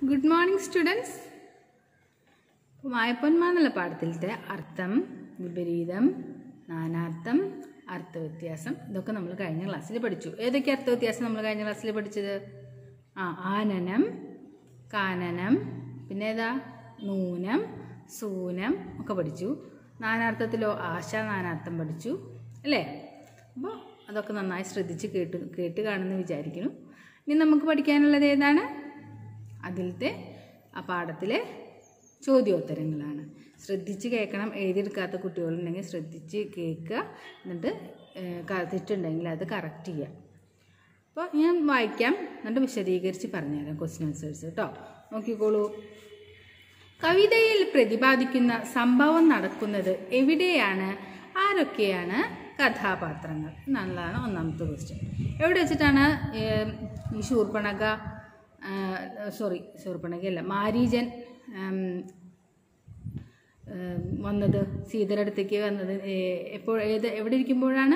Good morning students വായ്പന്മാ എന്നുള്ള പാഠത്തിലത്തെ അർത്ഥം വിപരീതം നാനാർത്ഥം അർത്ഥവ്യത്യാസം ഇതൊക്കെ നമ്മൾ കഴിഞ്ഞ ക്ലാസ്സിൽ പഠിച്ചു ഏതൊക്കെ അർത്ഥവ്യത്യാസം നമ്മൾ കഴിഞ്ഞ ക്ലാസ്സിൽ പഠിച്ചത് ആ ആനനം കാനനം പിന്നെ ഏതാ നൂനം സൂനം ഒക്കെ പഠിച്ചു നാനാർത്ഥത്തിലോ ആശ നാനാർത്ഥം പഠിച്ചു അല്ലേ അപ്പോൾ അതൊക്കെ നന്നായി ശ്രദ്ധിച്ച് കേട്ട് കേട്ട് കാണുമെന്ന് വിചാരിക്കുന്നു ഇനി നമുക്ക് പഠിക്കാനുള്ളത് ഏതാണ് അതിലത്തെ ആ പാഠത്തിലെ ചോദ്യോത്തരങ്ങളാണ് ശ്രദ്ധിച്ച് കേൾക്കണം എഴുതിയെടുക്കാത്ത കുട്ടികളുണ്ടെങ്കിൽ ശ്രദ്ധിച്ച് കേൾക്കുക എന്നിട്ട് ഏഹ്, ക- തെറ്റുണ്ടെങ്കിൽ അത് കറക്റ്റ് ചെയ്യുക അപ്പോൾ ഞാൻ വായിക്കാം എന്നിട്ട് വിശദീകരിച്ച് പറഞ്ഞുതരാം ക്വസ്റ്റ്യൻ ആൻസേഴ്സ് കേട്ടോ നോക്കിക്കോളൂ കവിതയിൽ പ്രതിപാദിക്കുന്ന സംഭവം നടക്കുന്നത് എവിടെയാണ് ആരൊക്കെയാണ് കഥാപാത്രങ്ങൾ എന്നുള്ളതാണ് ഒന്നാമത്തെ ക്വസ്റ്റ്യൻ എവിടെ വെച്ചിട്ടാണ് ഏം, ഈ ശൂർപ്പണക സോറി ശൂർപ്പണകയല്ല മാരീജൻ ഉം, ഏം, വന്നത് സീതയുടെ അടുത്തേക്ക് വന്നത് ഏ- എപ്പോൾ ഏത് എവിടെ ഇരിക്കുമ്പോഴാണ്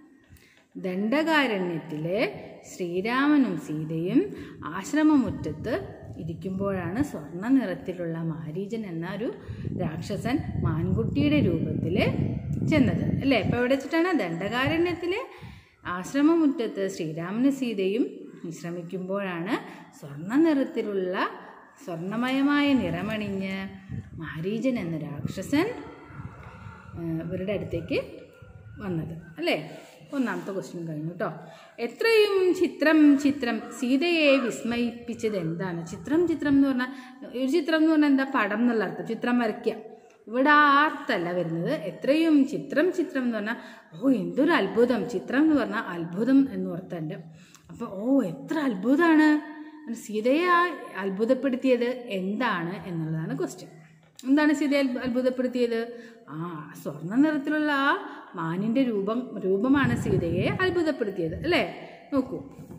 ദണ്ഡകാരണ്യത്തിലെ ശ്രീരാമനും സീതയും ആശ്രമമുറ്റത്ത് ഇരിക്കുമ്പോഴാണ് സ്വർണ്ണ നിറത്തിലുള്ള മാരീചൻ എന്ന ഒരു രാക്ഷസൻ മാൻകുട്ടിയുടെ രൂപത്തിൽ ചെന്നത് അല്ലേ ഇപ്പോൾ എവിടെ വെച്ചിട്ടാണ് ദണ്ഡകാരണ്യത്തിലെ ആശ്രമമുറ്റത്ത് ശ്രീരാമനും സീതയും വിശ്രമിക്കുമ്പോഴാണ് സ്വർണ്ണ നിറത്തിലുള്ള സ്വർണ്ണമയമായ നിറമണിഞ്ഞ് മാരീചൻ എന്ന രാക്ഷസൻ ആ, ഇവരുടെ അടുത്തേക്ക് വന്നത് അല്ലേ ഒന്നാമത്തെ ക്വസ്റ്റ്യൻ കഴിഞ്ഞു കേട്ടോ എത്രയും ചിത്രം ചിത്രം സീതയെ വിസ്മയിപ്പിച്ചത് എന്താണ് ചിത്രം ചിത്രം എന്ന് പറഞ്ഞാൽ ഒരു ചിത്രം എന്ന് പറഞ്ഞാൽ എന്താ പടം എന്നുള്ള അർത്ഥം ചിത്രം വരയ്ക്കുക ഇവിടെ ആ അർത്ഥമല്ല വരുന്നത് എത്രയും ചിത്രം ചിത്രം എന്ന് പറഞ്ഞാൽ ഓ എന്തൊരു അത്ഭുതം ചിത്രം എന്ന് പറഞ്ഞാൽ അത്ഭുതം എന്ന് ഓർത്തുണ്ട് അപ്പോൾ ഓ എത്ര അത്ഭുതമാണ് സീതയെ ആ അത്ഭുതപ്പെടുത്തിയത് എന്താണ് എന്നുള്ളതാണ് ക്വസ്റ്റ്യൻ എന്താണ് സീതയെ അത്ഭു- അത്ഭുതപ്പെടുത്തിയത് ആ സ്വർണ്ണ നിറത്തിലുള്ള ആ മാനിൻ്റെ രൂപം രൂപമാണ് സീതയെ അത്ഭുതപ്പെടുത്തിയത് അല്ലേ നോക്കൂ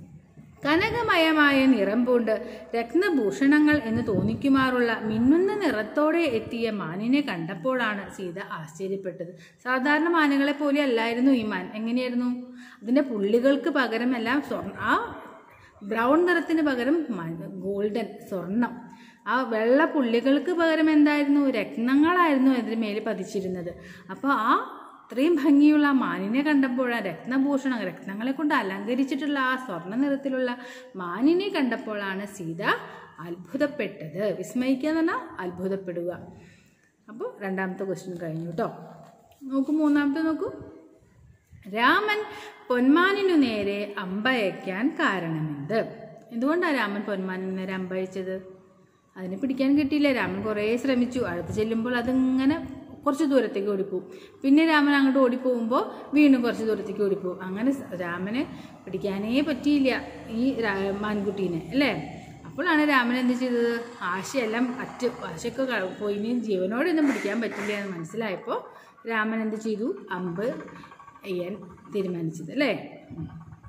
കനകമയമായ നിറം പൂണ്ട് രത്നഭൂഷണങ്ങൾ എന്ന് തോന്നിക്കുമാറുള്ള മിന്നുന്ന നിറത്തോടെ എത്തിയ മാനിനെ കണ്ടപ്പോഴാണ് സീത ആശ്ചര്യപ്പെട്ടത് സാധാരണ മാനുകളെ പോലെ അല്ലായിരുന്നു ഈ മാൻ എങ്ങനെയായിരുന്നു അതിൻ്റെ പുള്ളികൾക്ക് പകരമെല്ലാം സ്വർണ്ണ ആ ബ്രൗൺ നിറത്തിന് പകരം ഗോൾഡൻ സ്വർണം ആ വെള്ള പുള്ളികൾക്ക് പകരം എന്തായിരുന്നു രത്നങ്ങളായിരുന്നു അതിന് മേലെ പതിച്ചിരുന്നത് അപ്പോൾ ആ ഇത്രയും ഭംഗിയുള്ള ആ മാനിനെ കണ്ടപ്പോഴാണ് രത്നഭൂഷണം രത്നങ്ങളെ കൊണ്ട് അലങ്കരിച്ചിട്ടുള്ള ആ സ്വർണ്ണ നിറത്തിലുള്ള മാനിനെ കണ്ടപ്പോഴാണ് സീത അത്ഭുതപ്പെട്ടത് വിസ്മയിക്കുക എന്ന് പറഞ്ഞാൽ അത്ഭുതപ്പെടുക അപ്പോൾ രണ്ടാമത്തെ ക്വസ്റ്റ്യൻ കഴിഞ്ഞു കേട്ടോ നോക്കൂ മൂന്നാമത്തെ നോക്കൂ രാമൻ പൊന്മാനിനു നേരെ അമ്പയക്കാൻ കാരണമെന്ത് എന്തുകൊണ്ടാണ് രാമൻ പൊന്മാനിന് നേരെ അമ്പയച്ചത് അതിനെ പിടിക്കാൻ കിട്ടിയില്ല രാമൻ കുറേ ശ്രമിച്ചു അടുത്ത് ചെല്ലുമ്പോൾ അതിങ്ങനെ കുറച്ച് ദൂരത്തേക്ക് ഓടിപ്പോവും പിന്നെ രാമൻ അങ്ങോട്ട് ഓടിപ്പോകുമ്പോൾ വീണ്ടും കുറച്ച് ദൂരത്തേക്ക് ഓടിപ്പോവും അങ്ങനെ സ- രാമന് പിടിക്കാനേ പറ്റിയില്ല ഈ രാ- മാൻകുട്ടീനെ അല്ലേ അപ്പോഴാണ് രാമൻ എന്ത് ചെയ്തത് ആശയെല്ലാം അറ്റ് ആശയൊക്കെ ക- പോയി ഇനി ജീവനോടെ ഒന്നും പിടിക്കാൻ പറ്റില്ല എന്ന് മനസ്സിലായപ്പോൾ രാമൻ എന്ത് ചെയ്തു അമ്പ് ചെയ്യാൻ തീരുമാനിച്ചത് അല്ലേ ഉം.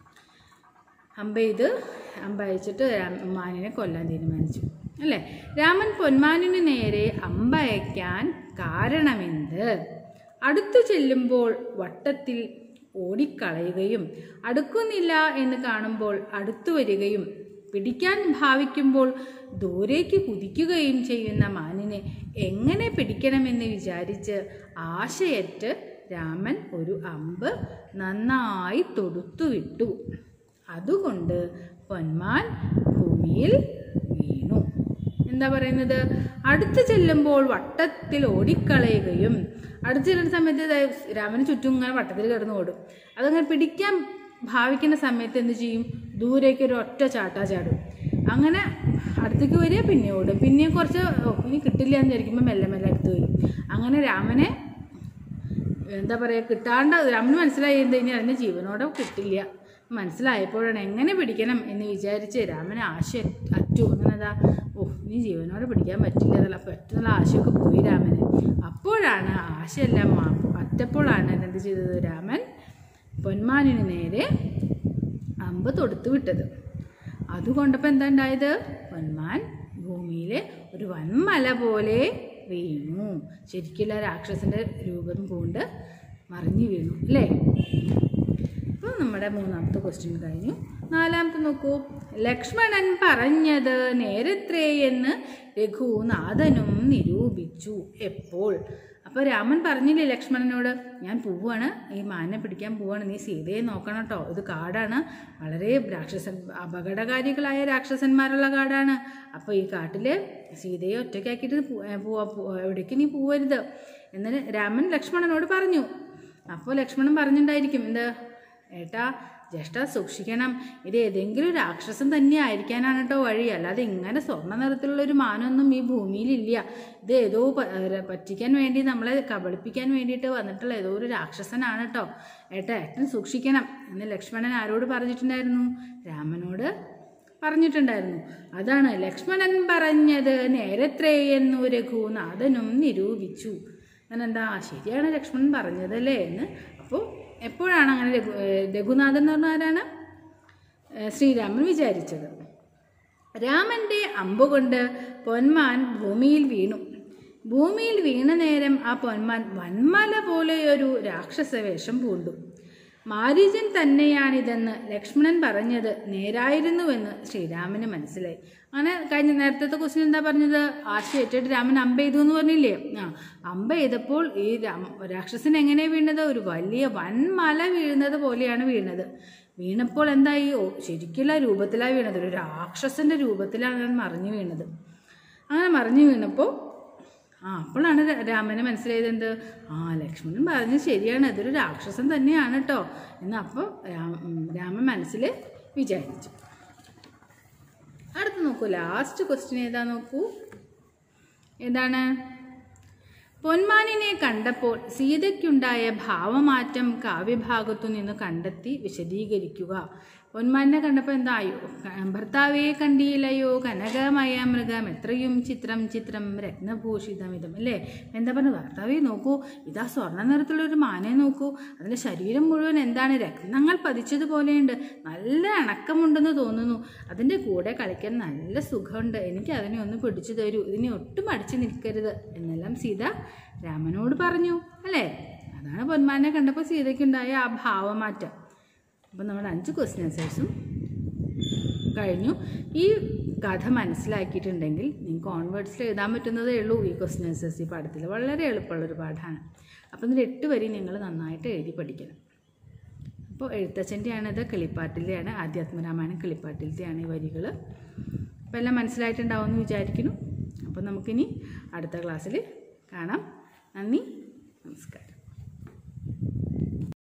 അമ്പ ചെയ്ത് അമ്പ അയച്ചിട്ട് രാം- മാനിനെ കൊല്ലാൻ തീരുമാനിച്ചു അല്ലേ രാമൻ പൊന്മാനിന് നേരെ അമ്പ അയക്കാൻ കാരണമെന്ത് അടുത്തു ചെല്ലുമ്പോൾ വട്ടത്തിൽ ഓടിക്കളയുകയും അടുക്കുന്നില്ല എന്ന് കാണുമ്പോൾ അടുത്തു വരികയും പിടിക്കാൻ ഭാവിക്കുമ്പോൾ ദൂരേക്ക് കുതിക്കുകയും ചെയ്യുന്ന മാനിനെ എങ്ങനെ പിടിക്കണമെന്ന് വിചാരിച്ച് ആശയറ്റ് രാമൻ ഒരു അമ്പ് നന്നായി തൊടുത്തുവിട്ടു അതുകൊണ്ട് പൊന്മാൻ ഭൂമിയിൽ വീണു എന്താ പറയുന്നത് അടുത്ത് ചെല്ലുമ്പോൾ വട്ടത്തിൽ ഓടിക്കളയുകയും അടുത്ത് ചെല്ലുന്ന സമയത്ത് ദേ രാമന് ചുറ്റും ഇങ്ങനെ വട്ടത്തിൽ കിടന്ന് ഓടും അതങ്ങനെ പിടിക്കാൻ ഭാവിക്കുന്ന സമയത്ത് എന്ത് ചെയ്യും ദൂരേക്ക് ഒരു ഒറ്റ ചാട്ടാ ചാടും അങ്ങനെ അടുത്തേക്ക് വരിക പിന്നെ ഓടും പിന്നെയും കുറച്ച് ഓ, ഇനി കിട്ടില്ല എന്ന് വിചാരിക്കുമ്പോൾ മെല്ലെ മെല്ലെ അടുത്ത് വരും അങ്ങനെ രാമനെ എന്താ പറയുക കിട്ടാണ്ട് രാമന് മനസ്സിലായി എന്താ ഇനി അതിൻ്റെ ജീവനോടെ കിട്ടില്ല മനസ്സിലായപ്പോഴാണ് എങ്ങനെ പിടിക്കണം എന്ന് വിചാരിച്ച് രാമന് ആശ അറ്റു അങ്ങനെ എന്താ ഓ ഇനി ജീവനോടെ പിടിക്കാൻ പറ്റില്ല എന്നുള്ള പറ്റുന്നുള്ള ആശയൊക്കെ പോയി രാമന് അപ്പോഴാണ് ആശയെല്ലാം മാ- പറ്റപ്പോഴാണ് എന്ത് ചെയ്തത് രാമൻ പൊന്മാനിന് നേരെ അമ്പ് തൊടുത്തു വിട്ടത് അതുകൊണ്ടപ്പോൾ എന്താ ഉണ്ടായത് പൊന്മാൻ ഭൂമിയിലെ ഒരു വൻമല പോലെ വീണു ശരിക്കുള്ള രാക്ഷസന്റെ രൂപം കൊണ്ട് മറിഞ്ഞു വീണു അല്ലേ അപ്പോൾ നമ്മുടെ മൂന്നാമത്തെ ക്വസ്റ്റ്യൻ കഴിഞ്ഞു നാലാമത്തെ നോക്കൂ ലക്ഷ്മണൻ പറഞ്ഞത് നേരത്രേ എന്ന് രഘുനാഥനും നിരൂപിച്ചു എപ്പോൾ അപ്പോൾ രാമൻ പറഞ്ഞില്ലേ ലക്ഷ്മണനോട് ഞാൻ പോവാണ് ഈ മാനിനെ പിടിക്കാൻ പോവാണ് നീ സീതയെ നോക്കണം കേട്ടോ ഇത് കാടാണ് വളരെ രാക്ഷസൻ അപകടകാരികളായ രാക്ഷസന്മാരുള്ള കാടാണ് അപ്പോൾ ഈ കാട്ടിൽ സീതയെ ഒറ്റയ്ക്കാക്കിയിട്ട് പോ- ഏ, പോവാ പോ- എവിടേക്ക് നീ പോവരുത് എന്ന് രാമൻ ലക്ഷ്മണനോട് പറഞ്ഞു അപ്പോൾ ലക്ഷ്മണൻ പറഞ്ഞിട്ടുണ്ടായിരിക്കും എന്ത് ഏട്ടാ ജ്യേഷ്ഠ സൂക്ഷിക്കണം ഇത് ഏതെങ്കിലും രാക്ഷസൻ തന്നെ ആയിരിക്കാനാണ് കേട്ടോ വഴി അല്ലാതെ ഇങ്ങനെ സ്വർണ്ണ നിറത്തിലുള്ള ഒരു മാനൊന്നും ഈ ഭൂമിയിലില്ല ഇത് ഏതോ പ- ഏ, പറ്റിക്കാൻ വേണ്ടി നമ്മളെ കബളിപ്പിക്കാൻ വേണ്ടിയിട്ട് വന്നിട്ടുള്ള ഏതോ ഒരു രാക്ഷസനാണ് കേട്ടോ ഏട്ടാ ഏട്ടൻ സൂക്ഷിക്കണം എന്ന് ലക്ഷ്മണൻ ആരോട് പറഞ്ഞിട്ടുണ്ടായിരുന്നു രാമനോട് പറഞ്ഞിട്ടുണ്ടായിരുന്നു അതാണ് ലക്ഷ്മണൻ പറഞ്ഞത് നേരത്രേ എന്നു രഘുനാഥനും നിരൂപിച്ചു ഞാൻ എന്താ ആ, ശരിയാണ് ലക്ഷ്മണൻ പറഞ്ഞതല്ലേ എന്ന് അപ്പോൾ എപ്പോഴാണ് അങ്ങനെ രഘു ഏഹ് രഘുനാഥൻ എന്ന് പറഞ്ഞാൽ ആരാണ് ഏഹ് ശ്രീരാമൻ വിചാരിച്ചത് രാമന്റെ അമ്പുകൊണ്ട് പൊന്മാൻ ഭൂമിയിൽ വീണു ഭൂമിയിൽ വീണ നേരം ആ പൊന്മാൻ വന്മല പോലെയൊരു രാക്ഷസ വേഷം പൂണ്ടു മാരീചൻ തന്നെയാണിതെന്ന് ലക്ഷ്മണൻ പറഞ്ഞത് നേരായിരുന്നുവെന്ന് ശ്രീരാമന് മനസ്സിലായി അങ്ങനെ കഴിഞ്ഞ നേരത്തെ ക്വസ്റ്റ്യൻ എന്താ പറഞ്ഞത് ആശ ഏറ്റിട്ട് രാമൻ അമ്പ ചെയ്തു എന്ന് പറഞ്ഞില്ലേ ആ അമ്പ ചെയ്തപ്പോൾ ഈ രാമ രാക്ഷസൻ എങ്ങനെയാണ് വീണത് ഒരു വലിയ വൻമല വീഴുന്നത് പോലെയാണ് വീണത് വീണപ്പോൾ എന്തായി ഓ ശരിക്കുള്ള രൂപത്തിലാണ് വീണത് ഒരു രാക്ഷസന്റെ രൂപത്തിലാണ് അവൻ മറിഞ്ഞു വീണത് അങ്ങനെ മറിഞ്ഞു വീണപ്പോൾ ആ അപ്പോഴാണ് ര- രാമന് മനസ്സിലായത് എന്ത് ആ ലക്ഷ്മണൻ പറഞ്ഞത് ശരിയാണ് അതൊരു രാക്ഷസൻ തന്നെയാണ് കേട്ടോ എന്ന് അപ്പോൾ രാമ ഉം, രാമൻ മനസ്സിൽ വിചാരിച്ചു അടുത്ത് നോക്കൂ ലാസ്റ്റ് ക്വസ്റ്റ്യൻ ഏതാ നോക്കൂ ഏതാണ് പൊന്മാനിനെ കണ്ടപ്പോൾ സീതയ്ക്കുണ്ടായ ഭാവമാറ്റം കാവ്യഭാഗത്തു നിന്ന് കണ്ടെത്തി വിശദീകരിക്കുക പൊന്മാനിനെ കണ്ടപ്പോൾ എന്തായോ ക- ഭർത്താവേ കണ്ടിയില്ലയോ കനകമയ മൃഗം എത്രയും ചിത്രം ചിത്രം രത്നഭൂഷിതമിതം അല്ലേ എന്താ പറഞ്ഞത് ഭർത്താവേ നോക്കൂ ഇതാ സ്വർണ്ണ നിറത്തിലുള്ള ഒരു മാനയെ നോക്കൂ അതിൻ്റെ ശരീരം മുഴുവൻ എന്താണ് രത്നങ്ങൾ പതിച്ചതുപോലെയുണ്ട് നല്ല അണക്കമുണ്ടെന്ന് തോന്നുന്നു അതിൻ്റെ കൂടെ കളിക്കാൻ നല്ല സുഖമുണ്ട് എനിക്ക് അതിനെ ഒന്ന് പിടിച്ചു തരൂ ഇതിനെ ഒട്ടും അടിച്ചു നിൽക്കരുത് എന്നെല്ലാം സീത രാമനോട് പറഞ്ഞു അല്ലേ അതാണ് പൊന്മാനെ കണ്ടപ്പോൾ സീതയ്ക്കുണ്ടായ ആ ഭാവമാറ്റം അപ്പം നമ്മുടെ അഞ്ച് ക്വസ്റ്റ്യൻ ആൻസേഴ്സും കഴിഞ്ഞു ഈ കഥ മനസ്സിലാക്കിയിട്ടുണ്ടെങ്കിൽ നിങ്ങൾക്ക് ഓൺവേർഡ്സിൽ എഴുതാൻ പറ്റുന്നതേ ഉള്ളൂ ഈ ക്വസ്റ്റ്യൻ ആൻസേഴ്സ് ഈ പാഠത്തിൽ വളരെ എളുപ്പമുള്ളൊരു പാഠമാണ് അപ്പം ഇതിൽ എട്ട് വരി നിങ്ങൾ നന്നായിട്ട് എഴുതി പഠിക്കണം അപ്പോൾ എഴുത്തച്ഛൻ്റെയാണിത് കിളിപ്പാട്ടിലെയാണ് ആധ്യാത്മരാമായണം കിളിപ്പാട്ടിലത്തെയാണ് ഈ വരികൾ അപ്പോൾ എല്ലാം മനസ്സിലായിട്ടുണ്ടാവുമെന്ന് വിചാരിക്കുന്നു അപ്പോൾ നമുക്കിനി അടുത്ത ക്ലാസ്സിൽ കാണാം നന്ദി